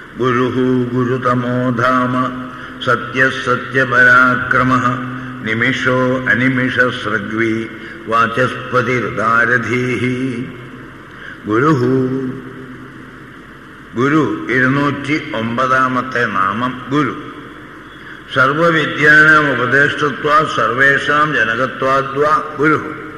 ഗുരു ഗുരുതമോ ധാമ സത്യസത്യപരാക്രമ നിമിഷോ അനിമിഷ സൃഗ്വി വാചസ്പതിർദാരധീ ഗുരു ഗുരു ഇരുന്നൂറ്റി ഒമ്പതാമത്തെ നാമം ഗുരു സർവവിദ്യാനാം ഉപദേഷ്ടത്വാ സർവേഷാം ജനകത്വാദ്വാ ഗുരു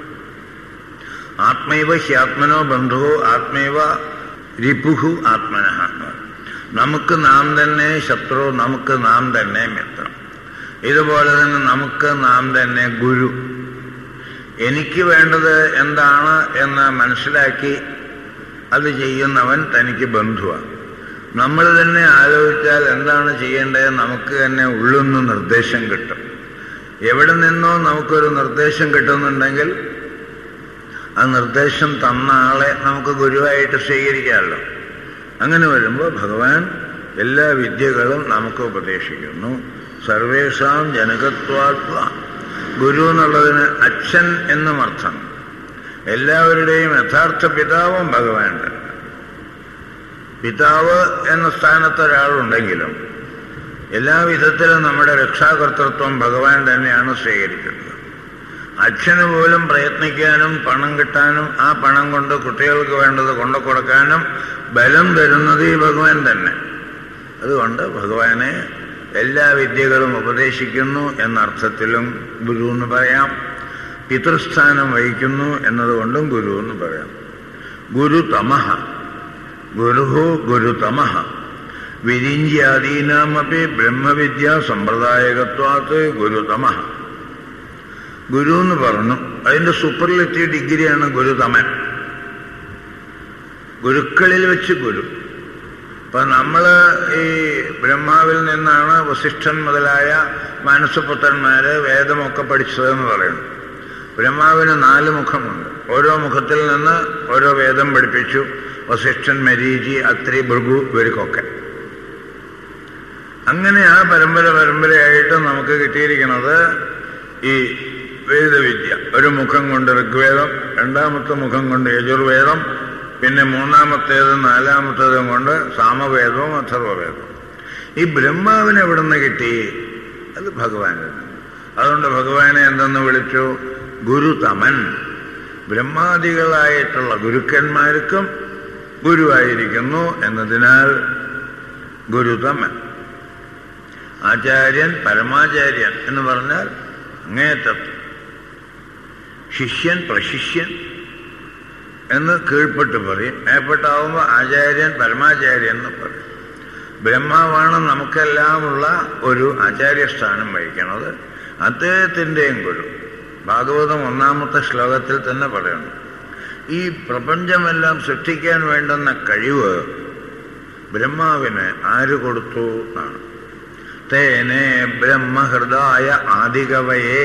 ആത്മൈവ ഹ്യാത്മനോ ബന്ധുവോ ആത്മൈവ രിപുഹു ആത്മന നമുക്ക് നാം തന്നെ ശത്രു നമുക്ക് നാം തന്നെ മിത്രം ഇതുപോലെ തന്നെ നമുക്ക് നാം തന്നെ ഗുരു എനിക്ക് വേണ്ടത് എന്താണ് എന്ന് മനസ്സിലാക്കി അത് ചെയ്യുന്നവൻ തനിക്ക് ബന്ധുവാണ് നമ്മൾ തന്നെ ആലോചിച്ചാൽ എന്താണ് ചെയ്യേണ്ടത് നമുക്ക് തന്നെ ഉള്ളുന്ന് നിർദ്ദേശം കിട്ടും എവിടെ നിന്നോ നമുക്കൊരു നിർദ്ദേശം കിട്ടുന്നുണ്ടെങ്കിൽ ആ നിർദ്ദേശം തന്ന ആളെ നമുക്ക് ഗുരുവായിട്ട് സ്വീകരിക്കാമല്ലോ അങ്ങനെ വരുമ്പോൾ ഭഗവാൻ എല്ലാ വിദ്യകളും നമുക്ക് ഉപദേശിക്കുന്നു സർവേഷാം ജനകത്വാത്വ ഗുരു എന്നുള്ളതിന് അച്ഛൻ എന്നും അർത്ഥം എല്ലാവരുടെയും യഥാർത്ഥ പിതാവും ഭഗവാൻ തന്നെ പിതാവ് എന്ന സ്ഥാനത്ത് ഒരാളുണ്ടെങ്കിലും എല്ലാ വിധത്തിലും നമ്മുടെ രക്ഷാകർത്തൃത്വം ഭഗവാൻ തന്നെയാണ് സ്വീകരിക്കുന്നത് അച്ഛന് പോലും പ്രയത്നിക്കാനും പണം കിട്ടാനും ആ പണം കൊണ്ട് കുട്ടികൾക്ക് വേണ്ടത് കൊണ്ടു കൊടുക്കാനും ബലം തരുന്നത് ഈ ഭഗവാൻ തന്നെ അതുകൊണ്ട് ഭഗവാനെ എല്ലാ വിദ്യകളും ഉപദേശിക്കുന്നു എന്ന അർത്ഥത്തിലും ഗുരു എന്ന് പറയാം പിതൃസ്ഥാനം വഹിക്കുന്നു എന്നതുകൊണ്ടും ഗുരു എന്ന് പറയാം ഗുരുതമഹ ഗുരു ഗുരുതമഹ വിരിഞ്യാദീനാമപി ബ്രഹ്മവിദ്യ സമ്പ്രദായകത്വാത്ത് ഗുരുതമഹ ഗുരു എന്ന് പറഞ്ഞു അതിന്റെ സൂപ്പർലെറ്റീവ് ഡിഗ്രിയാണ് ഗുരുതമൻ ഗുരുക്കളിൽ വെച്ച് ഗുരു അപ്പൊ നമ്മള് ഈ ബ്രഹ്മാവിൽ നിന്നാണ് വസിഷ്ഠൻ മുതലായ മാനസപുത്രന്മാര് വേദമൊക്കെ പഠിച്ചതെന്ന് പറയുന്നു ബ്രഹ്മാവിന് നാല് മുഖമുണ്ട് ഓരോ മുഖത്തിൽ നിന്ന് ഓരോ വേദം പഠിപ്പിച്ചു വസിഷ്ഠൻ മരീചി അത്രി ഭൃഗു ഇവർക്കൊക്കെ അങ്ങനെ ആ പരമ്പര പരമ്പരയായിട്ട് നമുക്ക് കിട്ടിയിരിക്കുന്നത് ഈ വേദവിദ്യ ഒരു മുഖം കൊണ്ട് ഋഗ്വേദം രണ്ടാമത്തെ മുഖം കൊണ്ട് യജുർവേദം പിന്നെ മൂന്നാമത്തേതും നാലാമത്തേതും കൊണ്ട് സാമവേദവും അഥർവവേദവും ഈ ബ്രഹ്മാവിനെ എവിടുന്ന് കിട്ടി അത് ഭഗവാനിൽ നിന്ന് അതുകൊണ്ട് ഭഗവാനെ എന്തെന്ന് വിളിച്ചു ഗുരുതമൻ ബ്രഹ്മാദികളായിട്ടുള്ള ഗുരുക്കന്മാർക്കും ഗുരുവായിരിക്കുന്നു എന്നതിനാൽ ഗുരുതമൻ ആചാര്യൻ പരമാചാര്യൻ എന്ന് പറഞ്ഞാൽ അങ്ങേറ്റത്ത് ശിഷ്യൻ പ്രശിഷ്യൻ എന്ന് കീഴ്പ്പെട്ട് പറയും മേപ്പെട്ടാവുമ്പോൾ ആചാര്യൻ പരമാചാര്യൻ എന്ന് പറയും ബ്രഹ്മാവാണ് നമുക്കെല്ലാമുള്ള ഒരു ആചാര്യസ്ഥാനം വഹിക്കുന്നത് അദ്ദേഹത്തിൻ്റെയും ഗുരു ഭാഗവതം ഒന്നാമത്തെ ശ്ലോകത്തിൽ തന്നെ പറയുന്നു ഈ പ്രപഞ്ചമെല്ലാം സൃഷ്ടിക്കാൻ വേണ്ടുന്ന കഴിവ് ബ്രഹ്മാവിന് ആര് കൊടുത്തു എന്നാണ് തേനെ ബ്രഹ്മഹൃദായ ആദികവയേ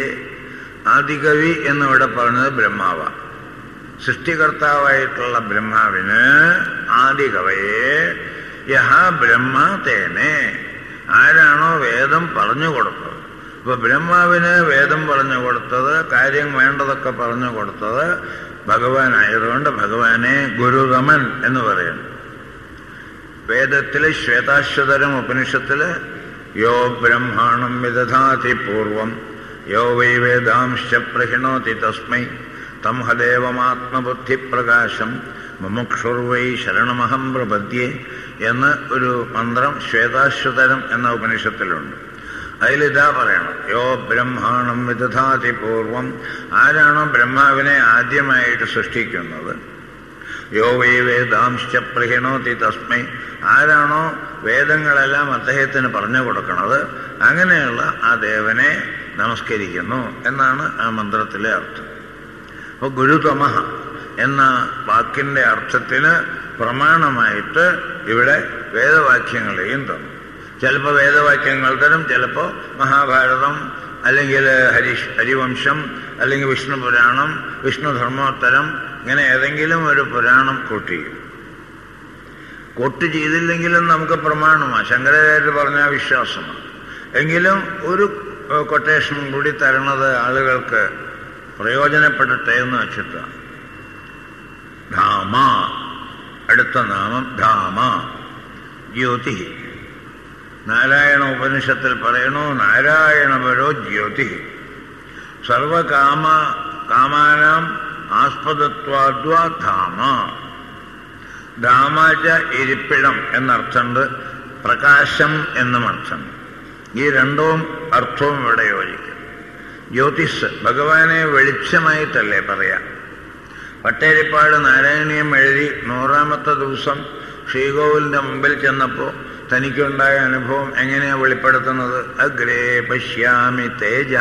ആദികവി എന്നിവിടെ പറഞ്ഞത് ബ്രഹ്മാവ സൃഷ്ടികർത്താവായിട്ടുള്ള ബ്രഹ്മാവിന് ആദികവയെ യഹ ബ്രഹ്മ തേനെ ആരാണോ വേദം പറഞ്ഞു കൊടുത്തത് ഇപ്പൊ ബ്രഹ്മാവിന് വേദം പറഞ്ഞു കൊടുത്തത് കാര്യം വേണ്ടതൊക്കെ പറഞ്ഞു കൊടുത്തത് ഭഗവാനായതുകൊണ്ട് ഭഗവാനെ ഗുരുതമൻ എന്ന് പറയുന്നു വേദത്തില് ശ്വേതാശ്വതരം ഉപനിഷത്തില് യോ ബ്രഹ്മാണം വിദധാതി പൂർവം യോ വൈ വേദാംശ പ്രഹിണോതി തസ്മൈ തം ഹദേവമാത്മബുദ്ധിപ്രകാശം മുമുക്ഷുർവൈ ശരണമഹം പ്രപദ്യേ എന്ന് ഒരു മന്ത്രം ശ്വേതാശ്വതരം എന്ന ഉപനിഷത്തിലുണ്ട് അതിലിതാ പറയണം യോ ബ്രഹ്മാണം വിദധാതി പൂർവം ആരാണോ ബ്രഹ്മാവിനെ ആദ്യമായിട്ട് സൃഷ്ടിക്കുന്നത് യോ വൈ വേദാംശ പ്രഹിണോതി തസ്മൈ ആരാണോ വേദങ്ങളെല്ലാം അദ്ദേഹത്തിന് പറഞ്ഞു കൊടുക്കുന്നത് അങ്ങനെയുള്ള ആ ദേവനെ നമസ്കരിക്കുന്നു എന്നാണ് ആ മന്ത്രത്തിലെ അർത്ഥം അപ്പോൾ ഗുരുതമഹ എന്ന വാക്കിന്റെ അർത്ഥത്തിന് പ്രമാണമായിട്ട് ഇവിടെ വേദവാക്യങ്ങളെയും തന്നു ചിലപ്പോൾ വേദവാക്യങ്ങൾ തരും ചിലപ്പോൾ മഹാഭാരതം അല്ലെങ്കിൽ ഹരിഷ് ഹരിവംശം അല്ലെങ്കിൽ വിഷ്ണു പുരാണം വിഷ്ണു ധർമ്മോത്തരം ഇങ്ങനെ ഏതെങ്കിലും ഒരു പുരാണം കൂട്ടി കൊട്ട് ചെയ്തില്ലെങ്കിലും നമുക്ക് പ്രമാണമാണ് ശങ്കരാചാര്യ പറഞ്ഞ വിശ്വാസമാണ് എങ്കിലും ഒരു കൊട്ടേഷൻ കൂടി തരണത് ആളുകൾക്ക് പ്രയോജനപ്പെടട്ടെ എന്ന് വെച്ചിട്ടാണ് ധാമ അടുത്ത നാമം ധാമ ജ്യോതി നാരായണ ഉപനിഷത്തിൽ പറയണു നാരായണപരോ ജ്യോതി സർവകാമ കാമാനാം ആസ്പദത്വാദ്വാ ധാമ ധാമാച ഇരിപ്പിടം എന്നർത്ഥമുണ്ട് പ്രകാശം എന്നും അർത്ഥമുണ്ട് ഈ രണ്ടും അർത്ഥവും ഇവിടെ യോജിക്കും ജ്യോതിസ് ഭഗവാനെ വെളിച്ചമായിട്ടല്ലേ പറയാം പട്ടേരിപ്പാട് നാരായണീയം എഴുതി നൂറാമത്തെ ദിവസം ശ്രീകോവിലിന്റെ മുമ്പിൽ ചെന്നപ്പോൾ തനിക്കുണ്ടായ അനുഭവം എങ്ങനെയാ വെളിപ്പെടുത്തുന്നത് അഗ്രേ പശ്യാമി തേജ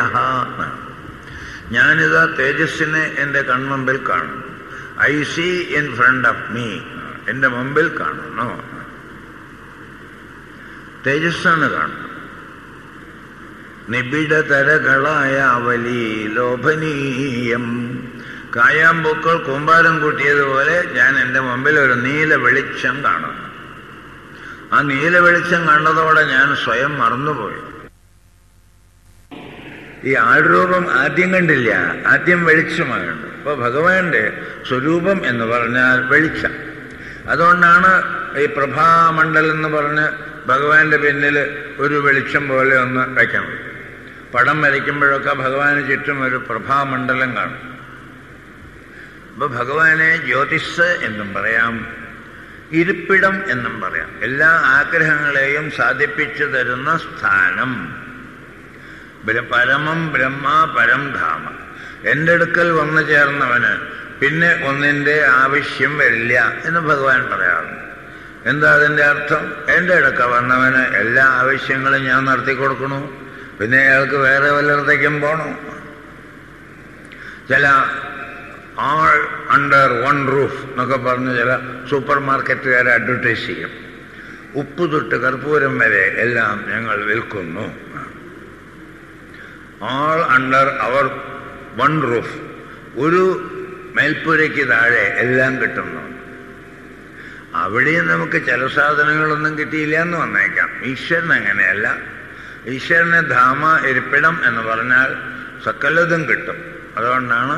ഞാനിതാ തേജസ്സിനെ എൻ്റെ കൺമുമ്പിൽ കാണുന്നു I see in front of me എൻ്റെ മുമ്പിൽ കാണുന്നു തേജസ്സാണ് കാണുന്നത് നിബിഡതരകളായ അവലി ലോഭനീയം കായാമ്പൂക്കൾ കൂമ്പാരം കൂട്ടിയതുപോലെ ഞാൻ എൻ്റെ മുമ്പിൽ ഒരു നീല വെളിച്ചം കാണുന്നു ആ നീല വെളിച്ചം കണ്ടതോടെ ഞാൻ സ്വയം മറന്നുപോയി ഈ ആൾരൂപം ആദ്യം കണ്ടില്ല ആദ്യം വെളിച്ചമാണ് കണ്ടത് അപ്പൊ ഭഗവാന്റെ സ്വരൂപം എന്ന് പറഞ്ഞാൽ വെളിച്ചം അതുകൊണ്ടാണ് ഈ പ്രഭാമണ്ഡലം എന്ന് പറഞ്ഞ് ഭഗവാന്റെ പിന്നിൽ ഒരു വെളിച്ചം പോലെ ഒന്ന് വയ്ക്കണം പടം വരയ്ക്കുമ്പോഴൊക്കെ ഭഗവാന് ചുറ്റും ഒരു പ്രഭാമണ്ഡലം കാണും അപ്പൊ ഭഗവാനെ ജ്യോതിസ് എന്നും പറയാം ഇരിപ്പിടം എന്നും പറയാം എല്ലാ ആഗ്രഹങ്ങളെയും സാധിപ്പിച്ചു തരുന്ന സ്ഥാനം പരമം ബ്രഹ്മ പരം ധാമ എൻ്റെ അടുക്കൽ വന്നു ചേർന്നവന് പിന്നെ ഒന്നിൻ്റെ ആവശ്യം വരില്ല എന്ന് ഭഗവാൻ പറയാറുണ്ട് എന്താ അതിൻ്റെ അർത്ഥം എൻ്റെ അടുക്ക വന്നവന് എല്ലാ ആവശ്യങ്ങളും ഞാൻ നടത്തി കൊടുക്കണു പിന്നെ അയാൾക്ക് വേറെ വല്ലയിടത്തേക്കും പോണോ ചില ആൾ അണ്ടർ വൺ റൂഫ് എന്നൊക്കെ പറഞ്ഞ് ചില സൂപ്പർ മാർക്കറ്റുകാരെ അഡ്വർടൈസ് ചെയ്യും ഉപ്പ് തൊട്ട് കർപ്പൂരം വരെ എല്ലാം ഞങ്ങൾ വിൽക്കുന്നു all under our one roof ഒരു മേൽപ്പുരയ്ക്ക് താഴെ എല്ലാം കിട്ടുന്നു അവിടെയും നമുക്ക് ചില സാധനങ്ങളൊന്നും കിട്ടിയില്ല എന്ന് വന്നേക്കാം ഈശ്വരൻ അങ്ങനെയല്ല ഈശ്വരനെ ധാമ ഇരിപ്പിടം എന്ന് പറഞ്ഞാൽ സകലതും കിട്ടും അതുകൊണ്ടാണ്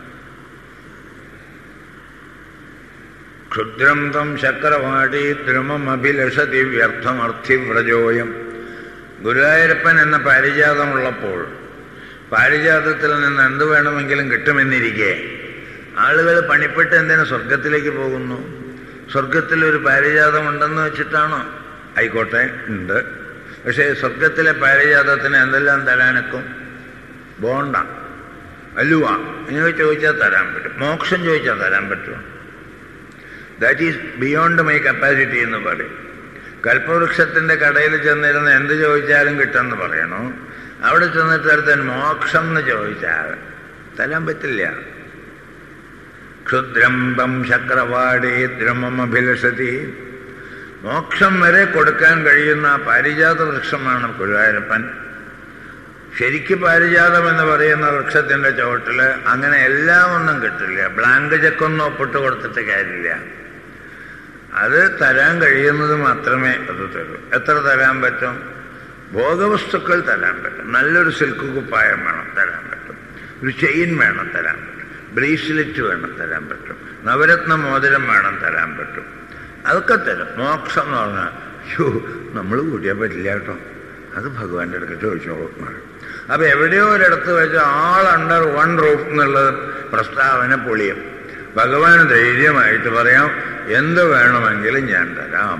ക്ഷുദ്രം തം ശക്രവാടി ദ്രുമം അഭിലഷതി വ്യർത്ഥമർത്ഥിവ്രജോയം ഗുരുവായൂരപ്പൻ എന്ന പാരിജാതമുള്ളപ്പോൾ പാരിജാതത്തിൽ നിന്ന് എന്ത് വേണമെങ്കിലും കിട്ടുമെന്നിരിക്കെ ആളുകൾ പണിപ്പെട്ട് എന്തിനു സ്വർഗത്തിലേക്ക് പോകുന്നു സ്വർഗത്തിൽ ഒരു പാരിജാതം ഉണ്ടെന്ന് വെച്ചിട്ടാണോ ആയിക്കോട്ടെ ഉണ്ട് പക്ഷേ സ്വർഗത്തിലെ പാരിജാതത്തിന് എന്തെല്ലാം തരാനൊക്കും ബോണ്ട അലുവ ഇങ്ങനെ ചോദിച്ചാൽ തരാൻ പറ്റും മോക്ഷം ചോദിച്ചാൽ തരാൻ പറ്റുമോ that is beyond my capacity എന്ന് പറയും കൽപ്പവൃക്ഷത്തിന്റെ കടയിൽ ചെന്നിരുന്ന് എന്ത് ചോദിച്ചാലും കിട്ടുമെന്ന് പറയണോ അവിടെ ചെന്നിട്ട് അടുത്തൻ മോക്ഷം എന്ന് ചോദിച്ചാൽ തരാൻ പറ്റില്ല ക്ഷുദ്രം തം ശക്രവാടി ദ്രമമഭിലഷതി മോക്ഷം വരെ കൊടുക്കാൻ കഴിയുന്ന പാരിജാത വൃക്ഷമാണ് ഗുരുവായൂരപ്പൻ ശരിക്ക് പാരിജാതം എന്ന് പറയുന്ന വൃക്ഷത്തിന്റെ ചുവട്ടില് അങ്ങനെ എല്ലാം ഒന്നും കിട്ടില്ല ബ്ലാങ്ക് ചെക്കൊന്നും ഒപ്പിട്ട് കൊടുത്തിട്ട് കാര്യമില്ല അത് തരാൻ കഴിയുന്നത് മാത്രമേ അത് തരൂ എത്ര തരാൻ പറ്റും ഭോഗവസ്തുക്കൾ തരാൻ പറ്റും നല്ലൊരു സിൽക്ക് കുപ്പായം വേണം തരാൻ പറ്റും ഒരു ചെയിൻ വേണം തരാൻ പറ്റും ബ്രേസ്ലെറ്റ് വേണം തരാൻ പറ്റും നവരത്ന മോതിരം വേണം തരാൻ പറ്റും അതൊക്കെ തരും മോക്ഷം എന്ന് പറഞ്ഞാൽ ഷോ നമ്മൾ കൂട്ടിയാൽ പറ്റില്ല കേട്ടോ അത് ഭഗവാന്റെ അടുത്ത് ചോദിച്ചോളൂ അപ്പൊ എവിടെയോ ഒരിടത്ത് വെച്ച് ആൾ അണ്ടർ വൺ റൂഫ് എന്നുള്ളത് പ്രസ്താവന പൊളിയും ഭഗവാൻ ധൈര്യമായിട്ട് പറയാം എന്ത് വേണമെങ്കിലും ഞാൻ തരാം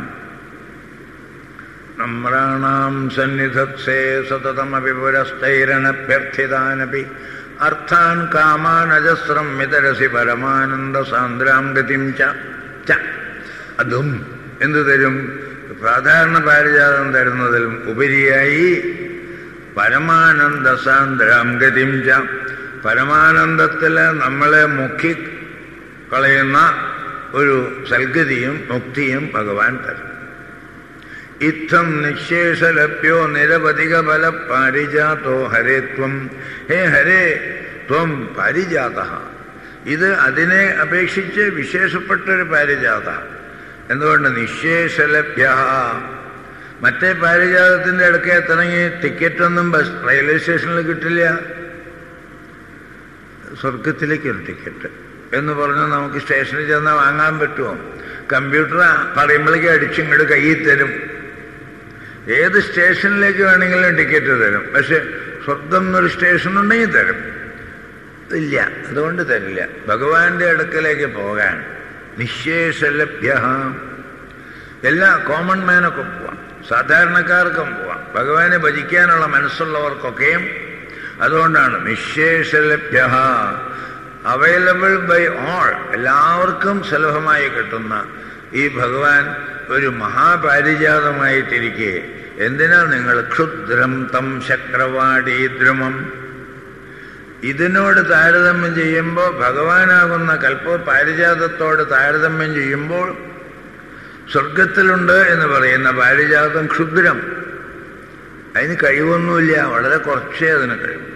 നമ്രാണാം സന്നിധത്സേ സതതമപി പുരസ്ഥൈരണഭ്യർത്ഥിതാനപി അർത്ഥാൻ കാമാനജസ്രം വിതരസി പരമാനന്ദ സാന്ദ്രാം ഗതിം ച ച അതും എന്തു തരും സാധാരണ പാരിജാതം തരുന്നതിലും ഉപരിയായി പരമാനന്ദ സാന്ദ്രാം ഗതിം ച പരമാനന്ദത്തില് നമ്മളെ മുക്കി കളയുന്ന ഒരു സൽഗതിയും മുക്തിയും ഭഗവാൻ തരും ഇത്തം നിശേഷലഭ്യോ നിരവധിക ബല പാരിജാതോ ഹരേ ത്വം ഹേ ഹരേ ത്വം പാരിജാത ഇത് അതിനെ അപേക്ഷിച്ച് വിശേഷപ്പെട്ടൊരു പാരിജാത എന്തുകൊണ്ട് നിശേഷലഭ്യ മറ്റേ പാരിജാതത്തിന്റെ അടുക്കെ എത്തണമെങ്കിൽ ടിക്കറ്റൊന്നും ബസ് റെയിൽവേ സ്റ്റേഷനിൽ കിട്ടില്ല സ്വർഗത്തിലേക്ക് ഒരു ടിക്കറ്റ് എന്ന് പറഞ്ഞാൽ നമുക്ക് സ്റ്റേഷനിൽ ചെന്നാൽ വാങ്ങാൻ പറ്റുമോ കമ്പ്യൂട്ടർ പറയുമ്പോഴേക്കും അടിച്ചിങ്ങോട്ട് കയ്യിൽ തരും ഏത് സ്റ്റേഷനിലേക്ക് വേണമെങ്കിലും ടിക്കറ്റ് തരും പക്ഷെ സ്വർഗം എന്നൊരു സ്റ്റേഷൻ ഉണ്ടെങ്കിൽ തരും ഇല്ല അതുകൊണ്ട് തരില്ല ഭഗവാന്റെ അടുക്കലേക്ക് പോകാൻ നിശേഷലഭ്യ എല്ലാ കോമൺ മാനൊക്കെ പോവാം സാധാരണക്കാർക്കും പോവാം ഭഗവാനെ ഭജിക്കാനുള്ള മനസ്സുള്ളവർക്കൊക്കെയും അതുകൊണ്ടാണ് നിശേഷലഭ്യ അവൈലബിൾ ബൈ ഓൾ എല്ലാവർക്കും സുലഭമായി കിട്ടുന്ന ഈ ഭഗവാൻ ഒരു മഹാപാരിജാതമായിട്ടിരിക്കെ എന്തിനാ നിങ്ങൾ ക്ഷുദ്രം തം ശക്രവാടീദ്രുമം ഇതിനോട് താരതമ്യം ചെയ്യുമ്പോൾ ഭഗവാനാകുന്ന കൽപ്പ പാരിജാതത്തോട് താരതമ്യം ചെയ്യുമ്പോൾ സ്വർഗത്തിലുണ്ട് എന്ന് പറയുന്ന പാരിജാതം ക്ഷുദ്രം അതിന് കഴിവൊന്നുമില്ല വളരെ കുറച്ചേ അതിന് കഴിയും